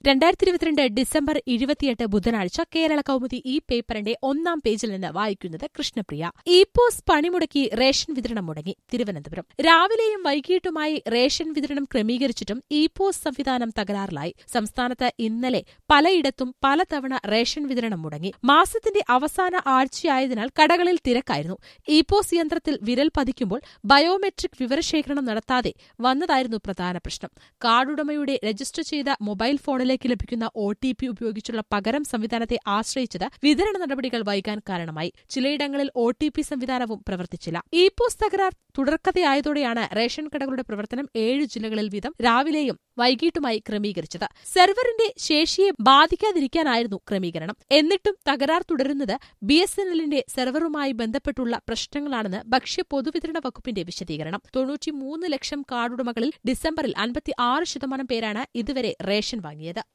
രണ്ടായിരത്തി ഇരുപത്തിരണ്ട് ഡിസംബർ ഇരുപത്തിയെട്ട് ബുധനാഴ്ച കേരള കൗമുദി ഈ പേപ്പറിന്റെ ഒന്നാം പേജിൽ നിന്ന് വായിക്കുന്നത് കൃഷ്ണപ്രിയ ഇ പോസ് പണിമുടക്കി റേഷൻ വിതരണം മുടങ്ങി തിരുവനന്തപുരം രാവിലെയും വൈകിട്ടുമായി റേഷൻ വിതരണം ക്രമീകരിച്ചിട്ടും ഇ പോസ് സംവിധാനം തകരാറിലായി സംസ്ഥാനത്ത് ഇന്നലെ പലയിടത്തും പലതവണ റേഷൻ വിതരണം മുടങ്ങി മാസത്തിന്റെ അവസാന ആഴ്ചയായതിനാൽ കടകളിൽ തിരക്കായിരുന്നു ഇ പോസ് യന്ത്രത്തിൽ വിരൽ പതിക്കുമ്പോൾ ബയോമെട്രിക് വിവരശേഖരണം നടത്താതെ വന്നതായിരുന്നു പ്രധാന പ്രശ്നം കാർഡുടമയുടെ രജിസ്റ്റർ ചെയ്ത മൊബൈൽ ഫോണിലേക്ക് ലഭിക്കുന്ന ഒ ടി പി ഉപയോഗിച്ചുള്ള പകരം സംവിധാനത്തെ ആശ്രയിച്ചത് വിതരണ നടപടികൾ വൈകാൻ കാരണമായി ചിലയിടങ്ങളിൽ ഒ ടി പി സംവിധാനവും പ്രവർത്തിച്ചില്ല ഇ പോസ് തകരാർ തുടർക്കഥയായതോടെയാണ് റേഷൻ കടകളുടെ പ്രവർത്തനം ഏഴ് ജില്ലകളിൽ വീതം രാവിലെയും വൈകിട്ടുമായി ക്രമീകരിച്ചത് സെർവറിന്റെ ശേഷിയെ ബാധിക്കാതിരിക്കാനായിരുന്നു ക്രമീകരണം എന്നിട്ടും തകരാർ തുടരുന്നത് ബി എസ് എൻ എല്ലിന്റെ സെർവറുമായി ബന്ധപ്പെട്ടുള്ള പ്രശ്നങ്ങളാണെന്ന് ഭക്ഷ്യ പൊതുവിതരണ വകുപ്പിന്റെ വിശദീകരണം തൊണ്ണൂറ്റിമൂന്ന് ലക്ഷം കാർഡുടമകളിൽ ഡിസംബറിൽ അൻപത്തി ആറ് ശതമാനം പേരാണ് ഇതുവരെ റേഷൻ വാങ്ങിയത്